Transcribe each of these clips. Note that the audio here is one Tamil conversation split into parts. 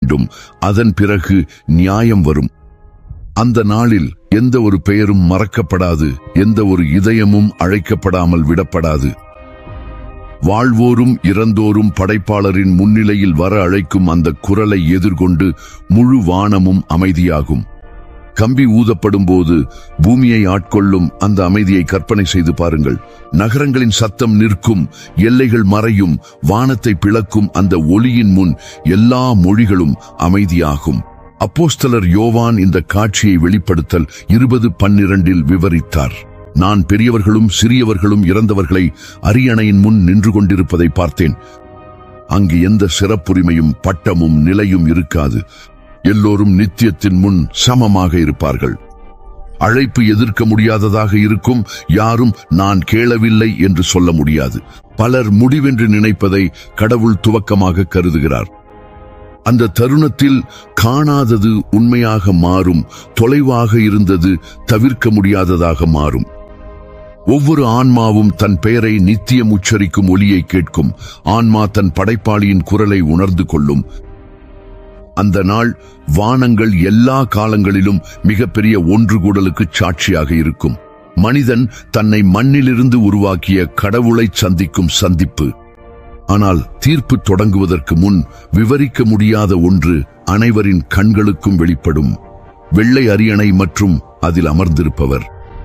வேண்டும் அதன் பிறகு நியாயம் வரும் அந்த நாளில் எந்த ஒரு பெயரும் மறக்கப்படாது எந்த ஒரு இதயமும் அழைக்கப்படாமல் விடப்படாது வாழ்வோரும் இறந்தோரும் படைப்பாளரின் முன்னிலையில் வர அழைக்கும் அந்த குரலை எதிர்கொண்டு முழு வானமும் அமைதியாகும் கம்பி ஊதப்படும் போது பூமியை ஆட்கொள்ளும் அந்த அமைதியை கற்பனை செய்து பாருங்கள் நகரங்களின் சத்தம் நிற்கும் எல்லைகள் மறையும் வானத்தை பிளக்கும் அந்த ஒளியின் முன் எல்லா மொழிகளும் அமைதியாகும் அப்போஸ்தலர் யோவான் இந்த காட்சியை வெளிப்படுத்தல் இருபது பன்னிரண்டில் விவரித்தார் நான் பெரியவர்களும் சிறியவர்களும் இறந்தவர்களை அரியணையின் முன் நின்று கொண்டிருப்பதை பார்த்தேன் அங்கு எந்த சிறப்புரிமையும் பட்டமும் நிலையும் இருக்காது எல்லோரும் நித்தியத்தின் முன் சமமாக இருப்பார்கள் அழைப்பு எதிர்க்க முடியாததாக இருக்கும் யாரும் நான் கேளவில்லை என்று சொல்ல முடியாது பலர் முடிவென்று நினைப்பதை கடவுள் துவக்கமாக கருதுகிறார் அந்த தருணத்தில் காணாதது உண்மையாக மாறும் தொலைவாக இருந்தது தவிர்க்க முடியாததாக மாறும் ஒவ்வொரு ஆன்மாவும் தன் பெயரை நித்தியம் உச்சரிக்கும் ஒலியை கேட்கும் ஆன்மா தன் படைப்பாளியின் குரலை உணர்ந்து கொள்ளும் அந்த நாள் வானங்கள் எல்லா காலங்களிலும் மிகப்பெரிய ஒன்று கூடலுக்கு சாட்சியாக இருக்கும் மனிதன் தன்னை மண்ணிலிருந்து உருவாக்கிய கடவுளை சந்திக்கும் சந்திப்பு ஆனால் தீர்ப்பு தொடங்குவதற்கு முன் விவரிக்க முடியாத ஒன்று அனைவரின் கண்களுக்கும் வெளிப்படும் வெள்ளை அரியணை மற்றும் அதில் அமர்ந்திருப்பவர்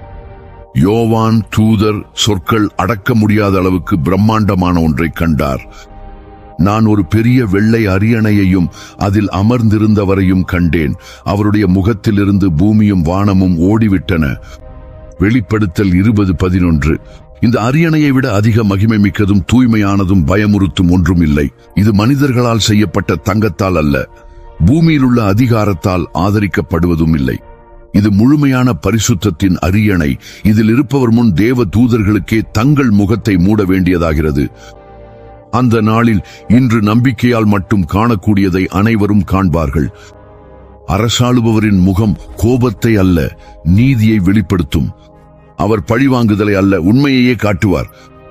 யோவான் தூதர் சொற்கள் அடக்க முடியாத அளவுக்கு பிரம்மாண்டமான ஒன்றை கண்டார் நான் ஒரு பெரிய வெள்ளை அரியணையையும் அதில் அமர்ந்திருந்தவரையும் கண்டேன் அவருடைய முகத்திலிருந்து பூமியும் வானமும் ஓடிவிட்டன வெளிப்படுத்தல் இருபது பதினொன்று இந்த அரியணையை விட அதிக மகிமை மிக்கதும் தூய்மையானதும் பயமுறுத்தும் ஒன்றும் இல்லை இது மனிதர்களால் செய்யப்பட்ட தங்கத்தால் அல்ல பூமியில் உள்ள அதிகாரத்தால் ஆதரிக்கப்படுவதும் இல்லை இது முழுமையான பரிசுத்தத்தின் அரியணை இதில் இருப்பவர் முன் தேவ தூதர்களுக்கே தங்கள் முகத்தை மூட வேண்டியதாகிறது அந்த நாளில் இன்று நம்பிக்கையால் மட்டும் காணக்கூடியதை அனைவரும் காண்பார்கள் அரசாளுபவரின் முகம் கோபத்தை அல்ல நீதியை வெளிப்படுத்தும் அவர் பழிவாங்குதலை அல்ல உண்மையையே காட்டுவார்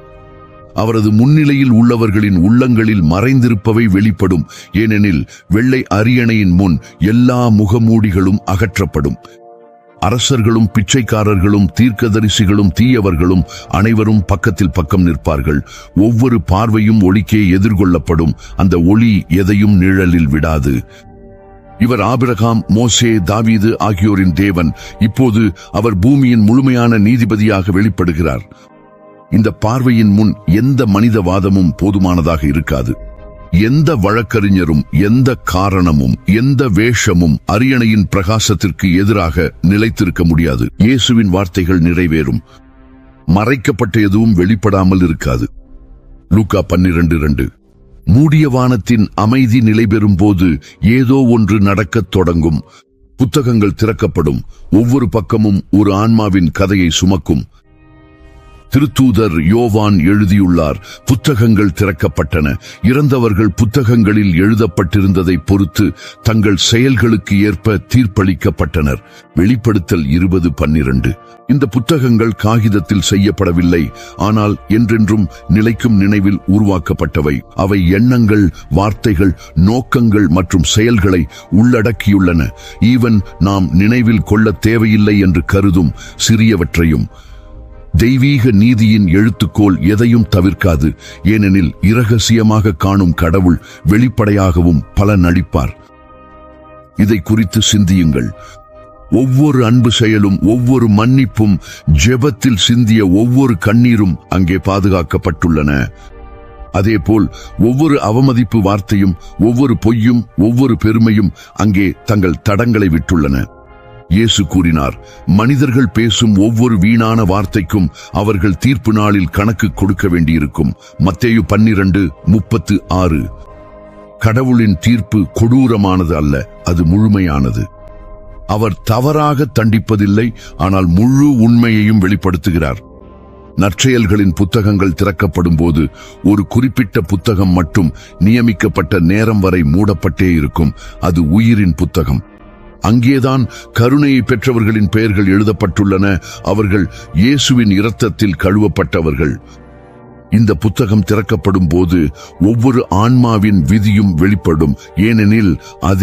அவரது முன்னிலையில் உள்ளவர்களின் உள்ளங்களில் மறைந்திருப்பவை வெளிப்படும் ஏனெனில் வெள்ளை அரியணையின் முன் எல்லா முகமூடிகளும் அகற்றப்படும் அரசர்களும் பிச்சைக்காரர்களும் தீர்க்கதரிசிகளும் தீயவர்களும் அனைவரும் பக்கத்தில் பக்கம் நிற்பார்கள் ஒவ்வொரு பார்வையும் ஒளிக்கே எதிர்கொள்ளப்படும் அந்த ஒளி எதையும் நிழலில் விடாது இவர் ஆபிரகாம் மோசே தாவீது ஆகியோரின் தேவன் இப்போது அவர் பூமியின் முழுமையான நீதிபதியாக வெளிப்படுகிறார் இந்த பார்வையின் முன் எந்த மனித வாதமும் போதுமானதாக இருக்காது எந்த வழக்கறிஞரும் எந்த காரணமும் எந்த வேஷமும் அரியணையின் பிரகாசத்திற்கு எதிராக நிலைத்திருக்க முடியாது இயேசுவின் வார்த்தைகள் நிறைவேறும் மறைக்கப்பட்ட எதுவும் வெளிப்படாமல் இருக்காது லூக்கா பன்னிரண்டு இரண்டு மூடிய வானத்தின் அமைதி நிலை பெறும்போது ஏதோ ஒன்று நடக்கத் தொடங்கும் புத்தகங்கள் திறக்கப்படும் ஒவ்வொரு பக்கமும் ஒரு ஆன்மாவின் கதையை சுமக்கும் திருத்தூதர் யோவான் எழுதியுள்ளார் புத்தகங்கள் திறக்கப்பட்டன இறந்தவர்கள் புத்தகங்களில் எழுதப்பட்டிருந்ததை பொறுத்து தங்கள் செயல்களுக்கு ஏற்ப தீர்ப்பளிக்கப்பட்டனர் வெளிப்படுத்தல் இருபது பன்னிரண்டு இந்த புத்தகங்கள் காகிதத்தில் செய்யப்படவில்லை ஆனால் என்றென்றும் நிலைக்கும் நினைவில் உருவாக்கப்பட்டவை அவை எண்ணங்கள் வார்த்தைகள் நோக்கங்கள் மற்றும் செயல்களை உள்ளடக்கியுள்ளன ஈவன் நாம் நினைவில் கொள்ள தேவையில்லை என்று கருதும் சிறியவற்றையும் தெய்வீக நீதியின் எழுத்துக்கோல் எதையும் தவிர்க்காது ஏனெனில் இரகசியமாக காணும் கடவுள் வெளிப்படையாகவும் பலன் அளிப்பார் இதை குறித்து சிந்தியுங்கள் ஒவ்வொரு அன்பு செயலும் ஒவ்வொரு மன்னிப்பும் ஜெபத்தில் சிந்திய ஒவ்வொரு கண்ணீரும் அங்கே பாதுகாக்கப்பட்டுள்ளன அதேபோல் ஒவ்வொரு அவமதிப்பு வார்த்தையும் ஒவ்வொரு பொய்யும் ஒவ்வொரு பெருமையும் அங்கே தங்கள் தடங்களை விட்டுள்ளன இயேசு கூறினார் மனிதர்கள் பேசும் ஒவ்வொரு வீணான வார்த்தைக்கும் அவர்கள் தீர்ப்பு நாளில் கணக்கு கொடுக்க வேண்டியிருக்கும் மத்தேயு பன்னிரண்டு முப்பத்து ஆறு கடவுளின் தீர்ப்பு கொடூரமானது அல்ல அது முழுமையானது அவர் தவறாக தண்டிப்பதில்லை ஆனால் முழு உண்மையையும் வெளிப்படுத்துகிறார் நற்செயல்களின் புத்தகங்கள் திறக்கப்படும் போது ஒரு குறிப்பிட்ட புத்தகம் மட்டும் நியமிக்கப்பட்ட நேரம் வரை மூடப்பட்டே இருக்கும் அது உயிரின் புத்தகம் அங்கேதான் கருணையை பெற்றவர்களின் பெயர்கள் எழுதப்பட்டுள்ளன அவர்கள் இயேசுவின் இரத்தத்தில் கழுவப்பட்டவர்கள் இந்த புத்தகம் திறக்கப்படும் போது ஒவ்வொரு ஆன்மாவின் விதியும் வெளிப்படும் ஏனெனில் அது